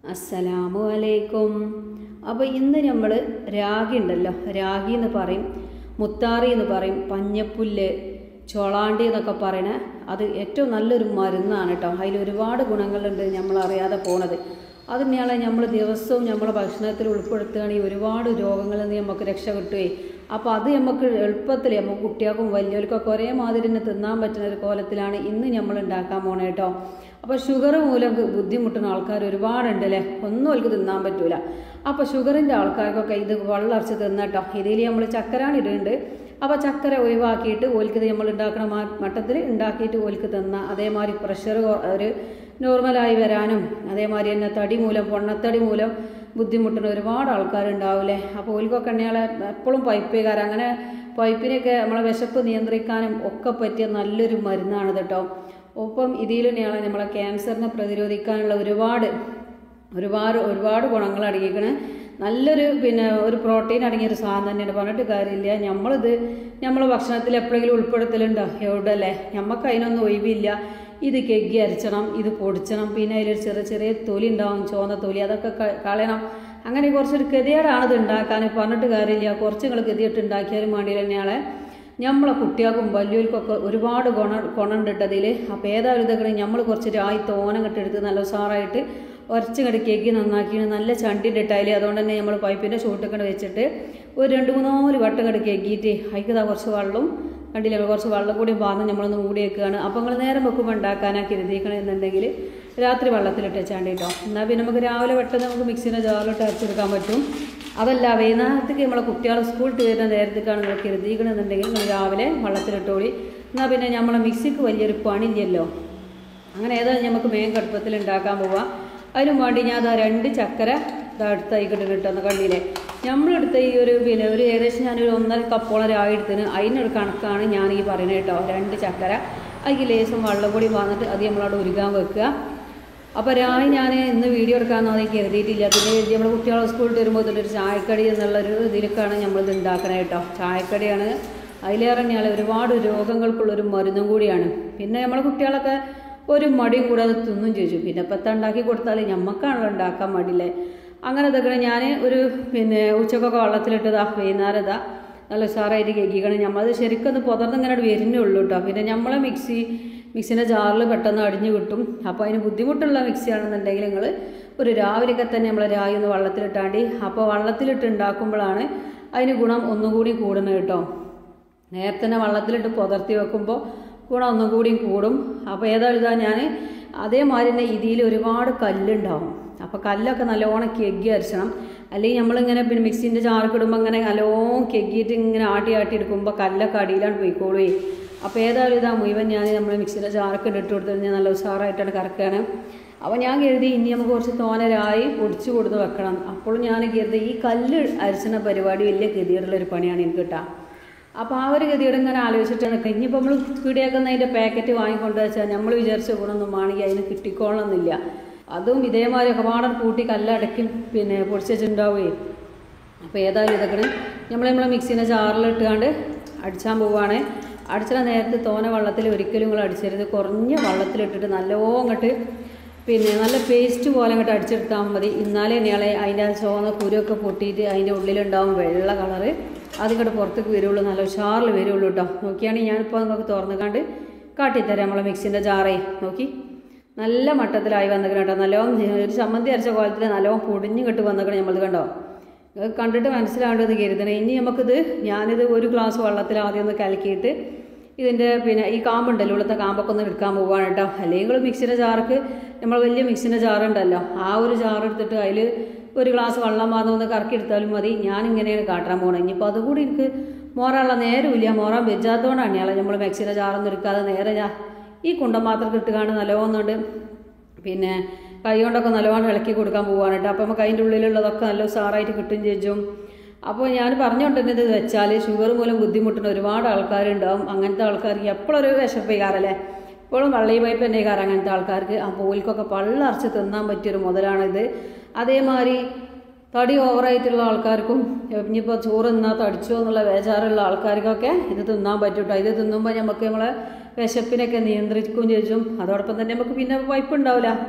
അസ്സലാമു അലൈക്കും അപ്പോൾ ഇന്ന് നമ്മൾ രാഗി ഉണ്ടല്ലോ രാഗി എന്ന് പറയും മുത്താറി എന്ന് പറയും പഞ്ഞപ്പുല്ല് ചോളാണ്ടി എന്നൊക്കെ പറയണ അത് ഏറ്റവും നല്ലൊരു മരുന്നാണ് കേട്ടോ അതിൽ ഒരുപാട് ഗുണങ്ങളുണ്ട് നമ്മൾ അറിയാതെ പോണത് അത് തന്നെയാണ് നമ്മൾ ദിവസവും നമ്മളെ ഭക്ഷണത്തിൽ ഉൾപ്പെടുത്തുകയാണെങ്കിൽ ഒരുപാട് രോഗങ്ങളിൽ നിന്ന് നമുക്ക് രക്ഷ കിട്ടുകയെ അപ്പോൾ അത് നമുക്ക് എളുപ്പത്തിൽ നമുക്ക് കുട്ടികൾക്കും വലിയവർക്കൊക്കെ ഒരേ മാതിരി തന്നെ തിന്നാൻ പറ്റുന്ന ഒരു കോലത്തിലാണ് ഇന്ന് നമ്മൾ ഉണ്ടാക്കാൻ പോണേ കേട്ടോ അപ്പോൾ ഷുഗർ മൂലം ബുദ്ധിമുട്ടുന്ന ആൾക്കാർ ഒരുപാടുണ്ട് അല്ലേ ഒന്നും അവർക്ക് തിന്നാൻ പറ്റൂല അപ്പോൾ ഷുഗറിൻ്റെ ആൾക്കാർക്കൊക്കെ ഇത് വെള്ളറച്ച് തിന്നട്ടോ ഇതിൽ നമ്മൾ ചക്കരാണ് ഇടുന്നുണ്ട് അപ്പോൾ ചക്കര ഒഴിവാക്കിയിട്ട് ഓൽക്ക് നമ്മൾ ഉണ്ടാക്കുന്ന മട്ടത്തിൽ ഉണ്ടാക്കിയിട്ട് ഓൽക്ക് തിന്ന അതേമാതിരി പ്രഷർ ഒരു നോർമലായി വരാനും അതേമാതിരി തന്നെ തടി മൂലം പൊണ്ണത്തടി മൂലം ബുദ്ധിമുട്ടുന്ന ഒരുപാട് ആൾക്കാരുണ്ടാവില്ലേ അപ്പോൾ ഓൽക്കൊക്കെ എണ്ണയാളെ എപ്പോഴും പൈപ്പ് കയറാം അങ്ങനെ പൈപ്പിനെയൊക്കെ നമ്മളെ വിശപ്പ് നിയന്ത്രിക്കാനും ഒക്കെ പറ്റിയ നല്ലൊരു മരുന്നാണ് കേട്ടോ ഒപ്പം ഇതിൽ തന്നെയാണ് നമ്മളെ ക്യാൻസറിനെ പ്രതിരോധിക്കാനുള്ള ഒരുപാട് ഒരുപാട് ഒരുപാട് ഗുണങ്ങൾ അടങ്ങിയിരിക്കണേ നല്ലൊരു പിന്നെ ഒരു പ്രോട്ടീൻ അടങ്ങിയൊരു സാധനം തന്നെയാണ് പറഞ്ഞിട്ട് കാര്യമില്ല നമ്മളിത് നമ്മളെ ഭക്ഷണത്തിൽ എപ്പോഴെങ്കിലും ഉൾപ്പെടുത്തലുണ്ടോ എവിടെ അല്ലേ നമുക്ക് അതിനൊന്നും ഒഴിവില്ല ഇത് കെഗ്ഗി അരച്ചണം ഇത് പൊടിച്ചണം പിന്നെ അതിലൊരു ചെറിയ ചെറിയ തൊലി ഉണ്ടാവും ചുവന്ന തൊലി അതൊക്കെ കളയണം അങ്ങനെ കുറച്ചൊരു ഗതികേടാണ് ഇത് ഉണ്ടാക്കാൻ പറഞ്ഞിട്ട് കാര്യമില്ല കുറച്ച് നിങ്ങൾ ഗതിയിട്ട് ഉണ്ടാക്കിയാലും വേണ്ടിയില്ല തന്നെയാളെ നമ്മളെ കുട്ടികൾക്കും വലിയവർക്കൊക്കെ ഒരുപാട് ഗുണ ഗുണമുണ്ട് അതിൽ അപ്പോൾ ഏതായാലും ഇതൊക്കെ നമ്മൾ കുറച്ച് രായി തോനം കെട്ടെടുത്ത് നല്ല ഉസാറായിട്ട് ഉരച്ച് കണ്ട് കേക്ക് നന്നാക്കി നല്ല ചണ്ടിൻ്റെ ഇട്ടാല് അതുകൊണ്ട് തന്നെ നമ്മൾ പൈപ്പിൻ്റെ ചൂട്ടൊക്കെ വെച്ചിട്ട് ഒരു രണ്ട് മൂന്നാല് വട്ടം കണ്ട് കേക്കിയിട്ട് അതിക്കതാ കുറച്ച് വെള്ളം കണ്ടില്ല കുറച്ച് വെള്ളം കൂടി പാർന്ന് നമ്മളൊന്ന് മൂടി വെക്കുകയാണ് അപ്പോൾ നിങ്ങൾ നേരം വെക്കുമ്പോൾ ഉണ്ടാക്കാനാക്കി ഇരുതിക്കണം എന്നുണ്ടെങ്കിൽ രാത്രി വെള്ളത്തിലിട്ട് വെച്ചാണ്ട് കേട്ടോ എന്നാൽ പിന്നെ നമുക്ക് രാവിലെ പെട്ടെന്ന് നമുക്ക് മിക്സിൻ്റെ ജാറിലിട്ട് അരച്ചെടുക്കാൻ പറ്റും അതല്ല വൈകുന്നേരത്തേക്ക് നമ്മളെ കുട്ടികൾ സ്കൂളിൽ വരുന്ന നേരത്തേക്കാണ് നിങ്ങൾ കരുതിക്കണമെന്നുണ്ടെങ്കിൽ നിങ്ങൾ രാവിലെ വെള്ളത്തിലിട്ടോളി എന്നാൽ പിന്നെ നമ്മളെ മിക്സിക്ക് വലിയൊരു പണിയില്ലല്ലോ അങ്ങനെ ഏതായാലും നമുക്ക് മേൻ കടുപ്പത്തിൽ ഉണ്ടാക്കാൻ പോവാം അതിനും വേണ്ടി ഞാൻ അതാ രണ്ട് ചക്കര അടുത്തായിക്കിട്ട് കിട്ടുന്ന കള്ളിയിലെ നമ്മളെടുത്ത ഈ ഒരു പിന്നെ ഒരു ഏകദേശം ഞാനൊരു ഒന്നര കപ്പോളം രായി എടുത്തിന് അതിനൊരു കണക്കാണ് ഞാൻ ഈ പറയുന്നത് കേട്ടോ രണ്ട് ചക്കര അതിൽ ലേശം വെള്ളം കൂടി വന്നിട്ട് അത് നമ്മളവിടെ ഉരുകാൻ വെക്കുക അപ്പോൾ രായി ഞാൻ ഇന്ന് വീഡിയോ എടുക്കാമെന്ന് അതിൽ കരുതിയിട്ടില്ല പിന്നെ നമ്മൾ കുട്ടികളെ സ്കൂളിൽ വരുമ്പോൾ ഒരു ചായക്കടി എന്നുള്ളൊരു ഇതിലേക്കാണ് നമ്മളിത് ഉണ്ടാക്കണത് കേട്ടോ ചായക്കടിയാണ് അതിലേറെ ഞാൻ ഒരുപാട് രോഗങ്ങൾക്കുള്ളൊരു മരുന്നും കൂടിയാണ് പിന്നെ നമ്മളെ കുട്ടികളൊക്കെ ഒരു മടിയും കൂടാതെ തിന്നും ചോദിച്ചു പിന്നെ ഇപ്പം ഉണ്ടാക്കി കൊടുത്താൽ ഞമ്മക്കാണല്ലോ ഉണ്ടാക്കാൻ മടിയില്ലേ അങ്ങനെ ഇതൊക്കെ ഞാൻ ഒരു പിന്നെ ഉച്ചക്കൊക്കെ വെള്ളത്തിലിട്ടതാ വൈകുന്നേരം ഇതാ നല്ല ഉഷാറായിട്ട് കേക്കിക്കണം നമ്മളത് ശരിക്കൊന്ന് പുതർന്ന് ഇങ്ങനെ വരുന്നേ ഉള്ളൂ കേട്ടോ പിന്നെ നമ്മളെ മിക്സി മിക്സിൻ്റെ ജാറിൽ പെട്ടെന്ന് അടിഞ്ഞു കിട്ടും അപ്പോൾ അതിന് ബുദ്ധിമുട്ടുള്ള മിക്സിയാണെന്നുണ്ടെങ്കിൽ നിങ്ങൾ ഒരു രാവിലെയൊക്കെ തന്നെ നമ്മൾ രായി ഒന്ന് വെള്ളത്തിലിട്ടാണ്ടി അപ്പോൾ വെള്ളത്തിലിട്ട് ഉണ്ടാക്കുമ്പോഴാണ് അതിന് ഗുണം ഒന്നുകൂടി കൂടുന്നത് കേട്ടോ നേരത്തെ തന്നെ വെള്ളത്തിലിട്ട് പുതർത്തി വെക്കുമ്പോൾ ഗുണം ഒന്നും കൂടിയും കൂടും അപ്പോൾ ഏതായാലും ഇതാ ഞാൻ അതേമാതിരി തന്നെ ഇതിൽ ഒരുപാട് കല്ലുണ്ടാവും അപ്പോൾ കല്ലൊക്കെ നല്ലോണം കെഗ്ഗി അരച്ചണം അല്ലെങ്കിൽ നമ്മളിങ്ങനെ പിന്നെ മിക്സിൻ്റെ ചാർക്ക് ഇടുമ്പോൾ ഇങ്ങനെ നല്ലോണം കെഗ്ഗിയിട്ട് ഇങ്ങനെ ആട്ടി ആട്ടി എടുക്കുമ്പോൾ കല്ലൊക്കെ അടിയിലാണ് പോയിക്കോളൂ അപ്പോൾ ഏതായാലും ഇതാ മുഴുവൻ ഞാൻ നമ്മൾ മിക്സിൻ്റെ ചാർക്ക് ഇട്ട് കൊടുത്തു കഴിഞ്ഞാൽ നല്ല ഉഷാറായിട്ടാണ് കറക്കുകയാണ് അപ്പോൾ ഞാൻ കരുതി ഇനി നമുക്ക് കുറച്ച് തോനരായി പൊടിച്ചു കൊടുത്ത് വെക്കണം അപ്പോൾ ഞാൻ കരുതി ഈ കല്ല് അരച്ചുന്ന പരിപാടി വലിയ ഗതിയുള്ളൊരു പണിയാണ് എനിക്ക് കിട്ടുക അപ്പോൾ ആ ഒരു ഗതിയോട് ഇങ്ങനെ ആലോചിച്ചിട്ട് നിൽക്കുക ഇനിയിപ്പോൾ നമ്മൾ പീടിയാക്കുന്നതിൻ്റെ പാക്കറ്റ് വാങ്ങിക്കൊണ്ട് വെച്ചാൽ നമ്മൾ വിചാരിച്ച ഗുണമൊന്നും ആണെങ്കിൽ അതിന് കിട്ടിക്കോളണമെന്നില്ല അതും ഇതേമാതിരി ഒക്കെ പാടം കൂട്ടി കല്ലടക്കി പിന്നെ പൊടിച്ചിട്ടുണ്ടാവുകയും അപ്പോൾ ഏതായാലും ഇതൊക്കെ നമ്മൾ നമ്മളെ മിക്സിനെ ജാറിലിട്ടുകൊണ്ട് അടിച്ചാൻ പോവുകയാണ് അടിച്ചിട്ട് നേരത്തെ തോന വെള്ളത്തിൽ ഒരിക്കലും നിങ്ങൾ അടിച്ചരുത് കുറഞ്ഞ വെള്ളത്തിലിട്ടിട്ട് നല്ലോണം അങ്ങോട്ട് പിന്നെ നല്ല പേസ്റ്റ് പോലെ അങ്ങോട്ട് അടിച്ചെടുത്താൽ മതി എന്നാലേ തന്നെയാളെ അതിൻ്റെ ചുവന്ന കുരുവൊക്കെ പൊട്ടിയിട്ട് അതിൻ്റെ ഉള്ളിലുണ്ടാവും വെള്ള കളറ് അതിങ്ങോട്ട് പുറത്തേക്ക് വരുള്ളൂ നല്ല ഉഷാറിൽ വരുള്ളൂ കേട്ടോ നോക്കിയാണെങ്കിൽ ഞാനിപ്പോൾ നിങ്ങൾക്ക് തുറന്നുകാണ്ട് കാട്ടിത്തരാം നമ്മളെ മിക്സിൻ്റെ ജാറേ നോക്കി നല്ല മട്ടത്തിലായി വന്നിക്കണം കേട്ടോ നല്ലോണം ഒരു ചമ്മന്തി അരച്ച കോലത്തിൽ നല്ലോണം പൊടിഞ്ഞു കെട്ട് വന്നിക്കണം നമ്മളത് കണ്ടോ കണ്ടിട്ട് മനസ്സിലാവേണ്ടത് കരുതണേ ഇനി നമുക്കിത് ഞാനിത് ഒരു ഗ്ലാസ് വെള്ളത്തിൽ ആദ്യം ഒന്ന് കലക്കിയിട്ട് ഇതിൻ്റെ പിന്നെ ഈ കാമ്പുണ്ടല്ലോ ഇവിടുത്തെ കാമ്പൊക്കെ ഒന്ന് എടുക്കാൻ പോവുകയാണ് കേട്ടോ അല്ലെങ്കിൽ മിക്സിൻ്റെ ജാർക്ക് നമ്മൾ വലിയ മിക്സിൻ്റെ ജാറുണ്ടല്ലോ ആ ഒരു ജാർ എടുത്തിട്ട് അതിൽ ഒരു ഗ്ലാസ് വെള്ളം മാത്രം ഒന്ന് കറക്കി എടുത്താലും മതി ഞാൻ ഇങ്ങനെയാണ് കാട്ടാൻ പോകണം ഇനിയിപ്പോൾ അതുകൂടി എനിക്ക് മോറാനുള്ള നേരമില്ല മോറാൻ വെച്ചാത്തതുകൊണ്ടാണ് ഞാൻ നമ്മൾ മിക്സിൻ്റെ ജാറൊന്നും എടുക്കാതെ നേരെ ഞാൻ ഈ കുണ്ടം മാത്രം കിട്ടുകയാണ് നല്ലോന്നുണ്ട് പിന്നെ കൈ കൊണ്ടൊക്കെ നല്ലോണം ഇളക്കി കൊടുക്കാൻ പോവാണ് കേട്ടോ അപ്പോൾ നമുക്ക് അതിൻ്റെ ഉള്ളിലുള്ളതൊക്കെ നല്ല ഉസാറായിട്ട് കിട്ടും ചേച്ചും അപ്പോൾ ഞാൻ പറഞ്ഞുകൊണ്ടിരുന്നത് വെച്ചാൽ ഷുഗർ മൂലം ബുദ്ധിമുട്ടുന്ന ഒരുപാട് ആൾക്കാരുണ്ടാവും അങ്ങനത്തെ ആൾക്കാർക്ക് എപ്പോഴൊരു വിശപ്പിക്കാറല്ലേ ഇപ്പോഴും വള്ളി പൈപ്പ് തന്നെ കാരം അങ്ങനത്തെ ആൾക്കാർക്ക് ആ പോലിക്കൊക്കെ പള്ളറച്ച് തിന്നാൻ പറ്റിയൊരു മുതലാണിത് അതേമാതിരി തടി ഓവറായിട്ടുള്ള ആൾക്കാർക്കും ഇനിയിപ്പോൾ ചോറ് തിന്നാൽ തടിച്ചോ എന്നുള്ള വേചാറുള്ള ആൾക്കാർക്കൊക്കെ ഇത് തിന്നാൻ പറ്റും കേട്ടോ ഇത് തിന്നുമ്പോൾ നമുക്ക് നമ്മളെ വിശപ്പിനൊക്കെ നിയന്ത്രിക്കുകയും ചെയ്യും അതോടൊപ്പം തന്നെ നമുക്ക് പിന്നെ വൈപ്പ് ഉണ്ടാവില്ല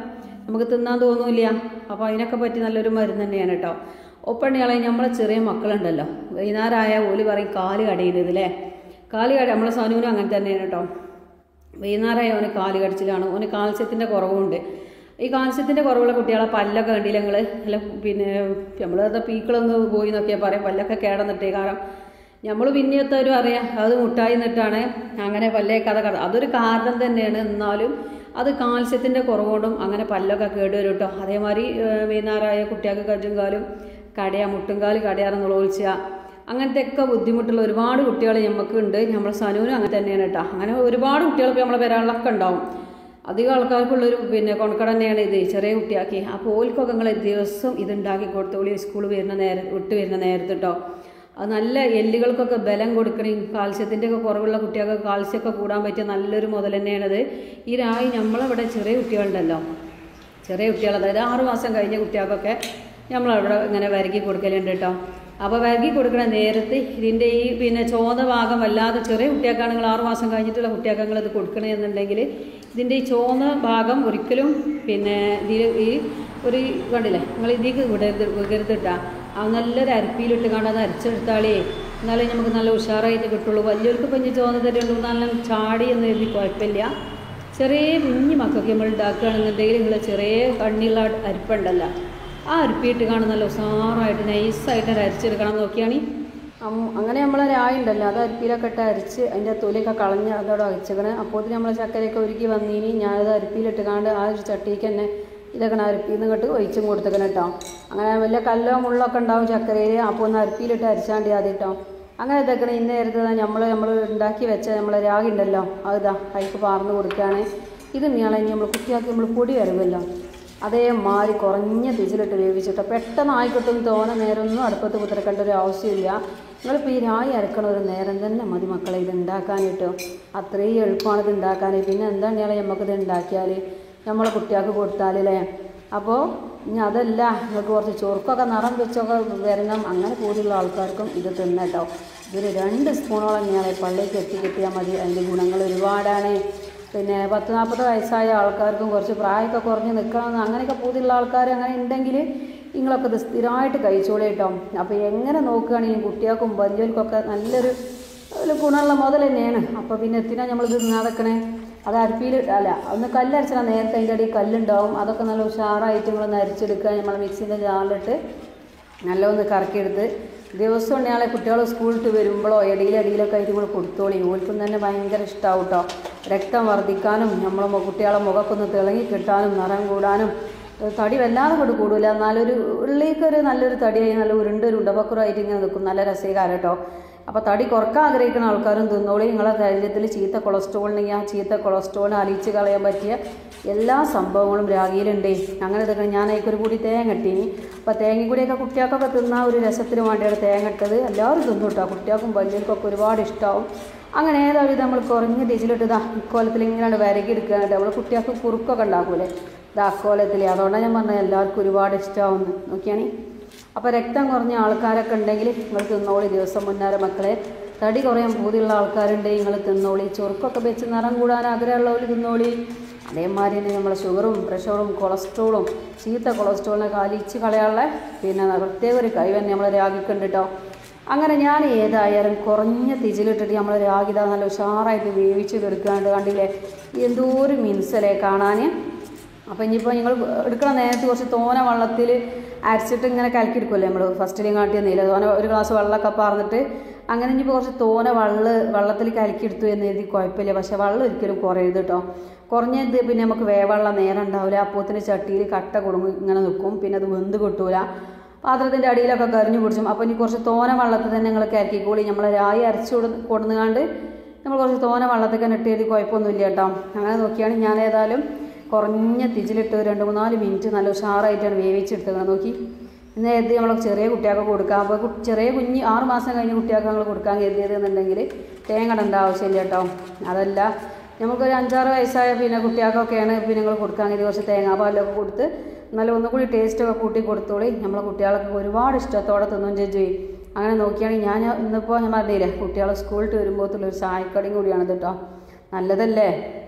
നമുക്ക് തിന്നാൻ തോന്നൂല അപ്പോൾ അതിനൊക്കെ പറ്റി നല്ലൊരു മരുന്ന് തന്നെയാണ് കേട്ടോ ഒപ്പണിയാളെ നമ്മളെ ചെറിയ മക്കളുണ്ടല്ലോ വൈകുന്നേരമായ ഓല് പറയും കാല് കടയുന്നത് അല്ലേ കാല് കട നമ്മളെ സനുവിനും അങ്ങനെ തന്നെയാണ് കേട്ടോ വൈകുന്നേരമായ അവന് കാല് കടിച്ചിലാണ് അവന് കാൽസ്യത്തിൻ്റെ കുറവുണ്ട് ഈ കാൽസ്യത്തിൻ്റെ കുറവുള്ള കുട്ടികളെ പല്ലൊക്കെ കണ്ടില്ല നിങ്ങൾ അല്ല പിന്നെ നമ്മൾ പീക്കളൊന്ന് പോയി എന്നൊക്കെ പറയാം പല്ലൊക്കെ കേടന്നിട്ടേ കാരണം നമ്മൾ പിന്നെയത്തവരും അറിയാം അത് മുട്ടായി നിന്നിട്ടാണ് അങ്ങനെ പല്ലേ കഥ കഥ അതൊരു കാരണം തന്നെയാണ് എന്നാലും അത് കാൽസ്യത്തിൻ്റെ കുറവുകൊണ്ടും അങ്ങനെ പല്ലൊക്കെ കേടുവരും കേട്ടോ അതേമാതിരി ഏഹ്, വൈകുന്നേരമായ കുട്ടികൾക്ക് കജ്ജും കാലും കടയാ മുട്ടും കാല് കടയാറെന്നുള്ള ഒഴിച്ച അങ്ങനത്തെ ഒക്കെ ബുദ്ധിമുട്ടുള്ള ഒരുപാട് കുട്ടികൾ നമുക്കുണ്ട് നമ്മുടെ സനുവിനും അങ്ങനെ തന്നെയാണ് കേട്ടോ അങ്ങനെ ഒരുപാട് കുട്ടികൾ ഇപ്പോൾ നമ്മളെ പെരാളിലൊക്കെ ഉണ്ടാവും അധികം ആൾക്കാർക്കുള്ളൊരു പിന്നെ കൊണക്കട തന്നെയാണ് ഇത് ചെറിയ കുട്ടിയാക്കി അപ്പോൾ ഓൽക്കൊക്കെ നിങ്ങൾ ദിവസം ഇത് ഉണ്ടാക്കി കൊടുത്തോളി സ്കൂൾ വരുന്ന നേരം വിട്ട് വരുന്ന നേരത്ത് കേട്ടോ അത് നല്ല എല്ലുകൾക്കൊക്കെ ബലം കൊടുക്കണേ കാൽസ്യത്തിൻ്റെ ഒക്കെ കുറവുള്ള കുട്ടികൾക്ക് കാൽസ്യമൊക്കെ കൂടാൻ പറ്റിയ നല്ലൊരു മുതൽ തന്നെയാണത് ഈ രായി നമ്മളിവിടെ ചെറിയ കുട്ടികളുണ്ടല്ലോ ചെറിയ കുട്ടികൾ അതായത് ആറ് മാസം കഴിഞ്ഞ കുട്ടികൾക്കൊക്കെ നമ്മളവിടെ ഇങ്ങനെ വരകി കൊടുക്കലുണ്ട് കേട്ടോ അപ്പോൾ വരകി കൊടുക്കണ നേരത്ത് ഇതിൻ്റെ ഈ പിന്നെ ചോദ ഭാഗം വല്ലാതെ ചെറിയ കുട്ടികൾക്കാണ് നിങ്ങൾ ആറ് മാസം കഴിഞ്ഞിട്ടുള്ള കുട്ടികൾക്ക് നിങ്ങൾ ഇത് കൊടുക്കണമെന്നുണ്ടെങ്കിൽ ഇതിൻ്റെ ഈ ചോന്ന ഭാഗം ഒരിക്കലും പിന്നെ ഇതിൽ ഈ ഒരു കണ്ടില്ലേ നിങ്ങൾ ഇതിലേക്ക് വിടരുത് വിടരുതിട്ടാ അത് നല്ലൊരു അരപ്പിയിലിട്ട് കണ്ട് അത് അരച്ചെടുത്താളേ എന്നാലേ നമുക്ക് നല്ല ഉഷാറായിട്ട് കിട്ടുള്ളൂ വലിയവർക്ക് ഇപ്പം ഇനി ചോന്ന തരുള്ളൂ നല്ല ചാടി എന്ന് എഴുതി കുഴപ്പമില്ല ചെറിയ കുഞ്ഞു മക്കൾക്ക് നമ്മൾ ഉണ്ടാക്കുകയാണെന്നുണ്ടെങ്കിൽ നിങ്ങൾ ചെറിയ കണ്ണിയുള്ള അരിപ്പുണ്ടല്ലോ ആ അരിപ്പിയിട്ട് കാണും നല്ല ഉഷാറായിട്ട് നൈസായിട്ട് അത് അരിച്ചെടുക്കണം നോക്കിയാണ് അങ്ങനെ നമ്മളെ രായി ഉണ്ടല്ലോ അത് അരിപ്പിയിലൊക്കെ ഇട്ട് അരിച്ച് അതിൻ്റെ തൊലിയൊക്കെ കളഞ്ഞ് അതോടെ അയച്ചേക്കണേ അപ്പോൾ നമ്മൾ ചക്കരയൊക്കെ ഒരുക്കി വന്നീനി ഞാനത് അരിപ്പിയിലിട്ട് കാണ്ട് ആ ഒരു ചട്ടിക്ക് തന്നെ ഇതൊക്കെ അരിപ്പിന്ന് ഇങ്ങോട്ട് ഒഴിച്ചും കൊടുത്തേക്കണം കേട്ടോ അങ്ങനെ വലിയ കല്ലോ മുള്ളൊക്കെ ഉണ്ടാവും ചക്കരയിൽ അപ്പോൾ ഒന്ന് അരിപ്പിയിലിട്ട് അരിച്ചാണ്ട് ആദ്യം കേട്ടോ അങ്ങനെ ഇതൊക്കെ ഇന്ന നേരത്തെ നമ്മൾ നമ്മൾ ഉണ്ടാക്കി വെച്ച നമ്മളെ രാഗി ഉണ്ടല്ലോ അതിതാ അതിക്ക് പാർന്ന് കൊടുക്കുകയാണ് ഇത് നീളഞ്ഞ് നമ്മൾ കുട്ടിയാക്കി നമ്മൾ പൊടി വരവല്ലോ അതേ മാറി കുറഞ്ഞ തിരിച്ചിലിട്ട് വേവിച്ചിട്ടോ പെട്ടെന്ന് ആയിക്കോട്ടും തോന നേരമൊന്നും അടുപ്പത്ത് കുത്തിരക്കേണ്ട ഒരു ആവശ്യമില്ല നിങ്ങളിപ്പോൾ ഈ രായി അരക്കണ ഒരു നേരം തന്നെ മതി മക്കളെ ഇത് ഉണ്ടാക്കാനിട്ടോ അത്രയും എളുപ്പമാണ് ഇത് ഉണ്ടാക്കാൻ പിന്നെ എന്താണ് ഞങ്ങളെ നമുക്കിത് ഉണ്ടാക്കിയാൽ നമ്മളെ കുട്ടികൾക്ക് കൊടുത്താലല്ലേ അപ്പോൾ ഇനി അതല്ല നിങ്ങൾക്ക് കുറച്ച് ചൊറുക്കൊക്കെ നിറം വെച്ചൊക്കെ വരണം അങ്ങനെ കൂടുതലുള്ള ആൾക്കാർക്കും ഇത് തിന്നട്ടോ ഇതൊരു രണ്ട് സ്പൂണോളം ഞാൻ പള്ളിക്ക് എത്തി കിട്ടിയാൽ മതി അതിൻ്റെ ഗുണങ്ങൾ ഒരുപാടാണ് പിന്നെ പത്ത് നാൽപ്പത് വയസ്സായ ആൾക്കാർക്കും കുറച്ച് പ്രായമൊക്കെ കുറഞ്ഞ് നിൽക്കണമെന്ന് അങ്ങനെയൊക്കെ പൂതിയുള്ള ആൾക്കാർ അങ്ങനെ ഉണ്ടെങ്കിൽ നിങ്ങളൊക്കെ ഇത് സ്ഥിരമായിട്ട് കഴിച്ചോളൂ കേട്ടോ അപ്പോൾ എങ്ങനെ നോക്കുകയാണെങ്കിലും കുട്ടികൾക്കും വലിയവർക്കൊക്കെ നല്ലൊരു ഒരു ഗുണമുള്ള മുതൽ തന്നെയാണ് അപ്പോൾ പിന്നെ എത്തിനാ നമ്മളിത് നടക്കണേ അത് അരിപ്പിയിൽ അല്ല ഒന്ന് കല്ലരച്ചാൽ നേരത്തെ അതിൻ്റെ അടിയിൽ കല്ലുണ്ടാവും അതൊക്കെ നല്ല ഉഷാറായിട്ട് നമ്മളൊന്ന് അരിച്ചെടുക്കുക നമ്മൾ മിക്സിൻ്റെ ജാറിലിട്ട് നല്ല ഒന്ന് കറക്കിയെടുത്ത് ദിവസം ഉണ്ണിയാളെ കുട്ടികൾ സ്കൂളിട്ട് വരുമ്പോഴോ ഇടയിൽ ഇടയിലൊക്കെ ആയിട്ട് നമ്മൾ കൊടുത്തോളി ഓൽക്കും തന്നെ ഭയങ്കര ഇഷ്ടമാവും കേട്ടോ രക്തം വർദ്ധിക്കാനും നമ്മളെ കുട്ടികളെ മുഖമൊക്കെ ഒന്ന് തിളങ്ങി കിട്ടാനും നിറം കൂടാനും ഏഹ് തടി വല്ലാതെ കൊണ്ട് കൂടില്ല എന്നാലൊരു ഉള്ളിലേക്കൊരു നല്ലൊരു തടിയായി നല്ല ഉരുണ്ടൊരു ഉണ്ടപക്കുറമായിട്ട് ഇങ്ങനെ നിൽക്കും നല്ല രസീകാരം കേട്ടോ അപ്പോൾ തടി കുറക്കാൻ ആഗ്രഹിക്കുന്ന ആൾക്കാരും തിന്നോളി നിങ്ങളെ ശരീരത്തിൽ ചീത്ത കൊളസ്ട്രോളിനെങ്കിൽ ആ ചീത്ത കൊളസ്ട്രോളിനെ അലിയിച്ച് കളയാൻ പറ്റിയ എല്ലാ സംഭവങ്ങളും രാഗിയിലുണ്ട് അങ്ങനെ ഇതൊക്കെ ഞാൻ അതിക്കൊരു കൂടി തേങ്ങ ഇട്ടീനി അപ്പോൾ തേങ്ങ കൂടിയൊക്കെ കുട്ടികൾക്കൊക്കെ തിന്നാൻ ഒരു രസത്തിന് വേണ്ടിയാണ് തേങ്ങ ഇട്ടത് എല്ലാവരും തിന്നു കേട്ടോ കുട്ടികൾക്കും വലിയവർക്കൊക്കെ ഒരുപാട് ഇഷ്ടമാവും അങ്ങനെ ഏതായാലും ഇത് നമ്മൾ കുറഞ്ഞ ഡിജിലിട്ട് ഇതാ ഇക്കോലത്തിൽ ഇങ്ങനെ വിരകി എടുക്കുകയാണ് നമ്മൾ കുട്ടികൾക്ക് കുറുക്കൊക്കെ ഉണ്ടാക്കൂലേ ഇത് അക്കോലത്തിൽ അതുകൊണ്ടാണ് ഞാൻ പറഞ്ഞത് എല്ലാവർക്കും ഒരുപാട് ഇഷ്ടമാവുന്നു നോക്കിയാണി അപ്പോൾ രക്തം കുറഞ്ഞ ആൾക്കാരൊക്കെ ഉണ്ടെങ്കിൽ നിങ്ങൾ തിന്നോളി ദിവസം മുന്നേറെ മക്കളെ തടി കുറയാൻ പൂതിയുള്ള ആൾക്കാരുണ്ടെങ്കിൽ നിങ്ങൾ തിന്നോളി ചൊറുക്കൊക്കെ വെച്ച് നിറം കൂടാൻ ആഗ്രഹമുള്ളവർ തിന്നോളി അതേമാതിരി തന്നെ നമ്മളെ ഷുഗറും പ്രഷറും കൊളസ്ട്രോളും ചീത്ത കൊളസ്ട്രോളിനെ കാലിച്ച് കളയാനുള്ള പിന്നെ പ്രത്യേക ഒരു കഴിവ് തന്നെ നമ്മൾ രാഗിക്കുണ്ട് കേട്ടോ അങ്ങനെ ഞാൻ ഏതായാലും കുറഞ്ഞ തിജിലിട്ടിട്ട് നമ്മൾ രാഗിത നല്ല ഉഷാറായിട്ട് വേവിച്ച് തീർക്കാണ്ട് കണ്ടില്ലേ എന്തോ ഒരു മിൻസലേ കാണാൻ അപ്പോൾ ഇനിയിപ്പോൾ നിങ്ങൾ എടുക്കണ നേരത്ത് കുറച്ച് തോന വെള്ളത്തിൽ അരച്ചിട്ട് ഇങ്ങനെ കലക്കിയെടുക്കുമല്ലേ നമ്മൾ ഫസ്റ്റിലും കാട്ടിയൊന്നുമില്ല തോന ഒരു ഗ്ലാസ് വെള്ളമൊക്കെ പറഞ്ഞിട്ട് അങ്ങനെ ഇനിയിപ്പോൾ കുറച്ച് തോന വെള്ള വെള്ളത്തിൽ കലക്കിയെടുത്തു എന്ന് എഴുതി കുഴപ്പമില്ല പക്ഷേ വെള്ളം ഒരിക്കലും കുറയരുത് കേട്ടോ കുറഞ്ഞത് പിന്നെ നമുക്ക് വേവെള്ള നേരം ഉണ്ടാവില്ല അപ്പോത്തിന് ചട്ടിയിൽ കട്ട കുടുങ്ങി ഇങ്ങനെ നിൽക്കും പിന്നെ അത് വെന്ത് കിട്ടൂല പാത്രത്തിൻ്റെ അടിയിലൊക്കെ കരിഞ്ഞു പിടിച്ചും അപ്പോൾ ഇനി കുറച്ച് തോന വെള്ളത്തിൽ തന്നെ നിങ്ങൾ കരക്കിക്കോളി നമ്മൾ രായി അരച്ച് കൊടു കൊടുന്നുകാണ്ട് നമ്മൾ കുറച്ച് തോന വെള്ളത്തിൽ തന്നെ ഇട്ട് എഴുതി കുഴപ്പമൊന്നുമില്ല കേട്ടോ അങ്ങനെ നോക്കിയാണ് ഞാൻ ഏതായാലും കുറഞ്ഞ തിജിലിട്ട് രണ്ട് മൂന്നാല് മിനിറ്റ് നല്ല ഉഷാറായിട്ടാണ് വേവിച്ചെടുത്തത് നോക്കി ഇന്ന് കരുതി നമ്മൾ ചെറിയ കുട്ടികൾക്ക് കൊടുക്കാം അപ്പോൾ കു- ചെറിയ കുഞ്ഞ് ആറ് മാസം കഴിഞ്ഞ് കുട്ടികൾക്ക് നമ്മൾ കൊടുക്കാൻ കരുതിയത് എന്നുണ്ടെങ്കിൽ തേങ്ങ ഇടേണ്ട ആവശ്യമില്ല കേട്ടോ അതല്ല നമുക്കൊരു അഞ്ചാറ് വയസ്സായ പിന്നെ കുട്ടികൾക്കൊക്കെയാണ് പിന്നെ നിങ്ങൾ കൊടുക്കാൻ കരുതി കുറച്ച് തേങ്ങാപ്പാലൊക്കെ കൊടുത്ത് നല്ല ഒന്നുകൂടി ടേസ്റ്റൊക്കെ കൂട്ടി കൊടുത്തോളി നമ്മളെ കുട്ടികൾക്ക് ഒരുപാട് ഇഷ്ടത്തോടെ തിന്നും ചേച്ചി അങ്ങനെ നോക്കിയാണെങ്കിൽ ഞാൻ ഇന്നിപ്പോൾ ഞാൻ പറഞ്ഞില്ലേ കുട്ടികളെ സ്കൂളിൽ വരുമ്പോഴത്തുള്ള ഒരു ചായക്കടയും കൂടിയാണ് കേട്ടോ നല്ലതല്ലേ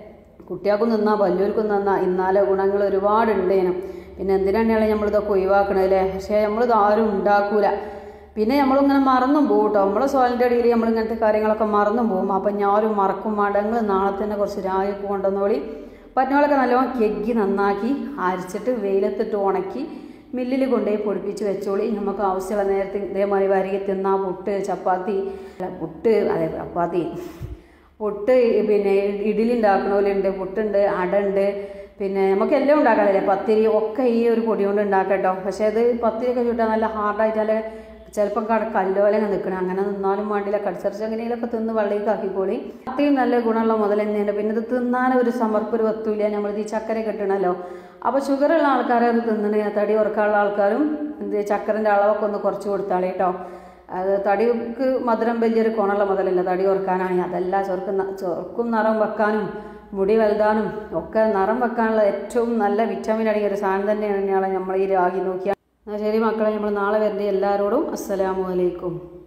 കുട്ടികൾക്കും നിന്നാൽ വലിയവർക്കും നിന്നാൽ ഇന്നാലെ ഗുണങ്ങൾ ഒരുപാട് ഉണ്ടേനും പിന്നെ എന്തിനാണ് നമ്മളിതൊക്കെ ഒഴിവാക്കണത് അല്ലേ പക്ഷേ നമ്മളിത് ആരും ഉണ്ടാക്കൂല പിന്നെ നമ്മളിങ്ങനെ മറന്നും പോകും കേട്ടോ നമ്മളെ സോലിൻ്റെ അടിയിൽ നമ്മൾ ഇങ്ങനത്തെ കാര്യങ്ങളൊക്കെ മറന്നും പോകും അപ്പം ഞാനും മറക്കും വേണ്ട നിങ്ങൾ നാളെ തന്നെ കുറച്ച് രാഗി കൊണ്ടുവന്നോളി പറ്റുന്നവളൊക്കെ നല്ലോണം കെഗ്ഗി നന്നാക്കി അരച്ചിട്ട് വെയിലത്തിട്ട് ഉണക്കി മില്ലിൽ കൊണ്ടുപോയി പൊടിപ്പിച്ച് വെച്ചോളി നമുക്ക് ആവശ്യമുള്ള നേരത്തെ ഇതേമാതിരി വരിക തിന്നാ പുട്ട് ചപ്പാത്തി അല്ല പുട്ട് അതെ ചപ്പാത്തി പുട്ട് പിന്നെ ഇഡ്ഡലി ഉണ്ടാക്കണോലുണ്ട് പുട്ടുണ്ട് അടണ്ട് പിന്നെ നമുക്ക് എല്ലാം ഉണ്ടാക്കാറില്ലേ പത്തിരി ഒക്കെ ഈ ഒരു പൊടി കൊണ്ട് ഉണ്ടാക്കട്ടോ പക്ഷേ അത് പത്തിരിയൊക്കെ ചുട്ടാൽ നല്ല ഹാർഡായിട്ട് നല്ല ചിലപ്പം കട കല്ലോലങ്ങ് നിൽക്കണം അങ്ങനെ നിന്നാലും വേണ്ടില്ല കടിച്ചറിച്ച് എങ്ങനെയൊക്കെ തിന്ന് വെള്ളയിലേക്ക് ആക്കിക്കോളി അത്രയും നല്ല ഗുണമുള്ള മുതൽ തന്നെയുണ്ട് പിന്നെ ഇത് തിന്നാൻ ഒരു സമർപ്പ് ഒരു വത്തൂല നമ്മളിത് ഈ ചക്കര കിട്ടണമല്ലോ അപ്പോൾ ഷുഗറുള്ള ആൾക്കാരെ അത് തിന്നണ തടി ഉറക്കാനുള്ള ആൾക്കാരും എന്ത് ചക്കരൻ്റെ അളവൊക്കെ ഒന്ന് കുറച്ച് കൊടുത്താളേ കേട്ടോ അത് തടിക്ക് മധുരം വലിയൊരു ഗുണമുള്ള മുതലല്ല തടി ഉറക്കാനാണ് അതല്ല ചൊർക്ക് ചൊർക്കും നിറം വെക്കാനും മുടി വലുതാനും ഒക്കെ നിറം വെക്കാനുള്ള ഏറ്റവും നല്ല വിറ്റാമിൻ അടങ്ങിയ ഒരു സാധനം തന്നെയാണ് നമ്മൾ ഈ രാഗി നോക്കിയാൽ എന്നാൽ ശരി മക്കളെ നമ്മൾ നാളെ വരേണ്ട എല്ലാവരോടും അസ്സലാമു അലൈക്കും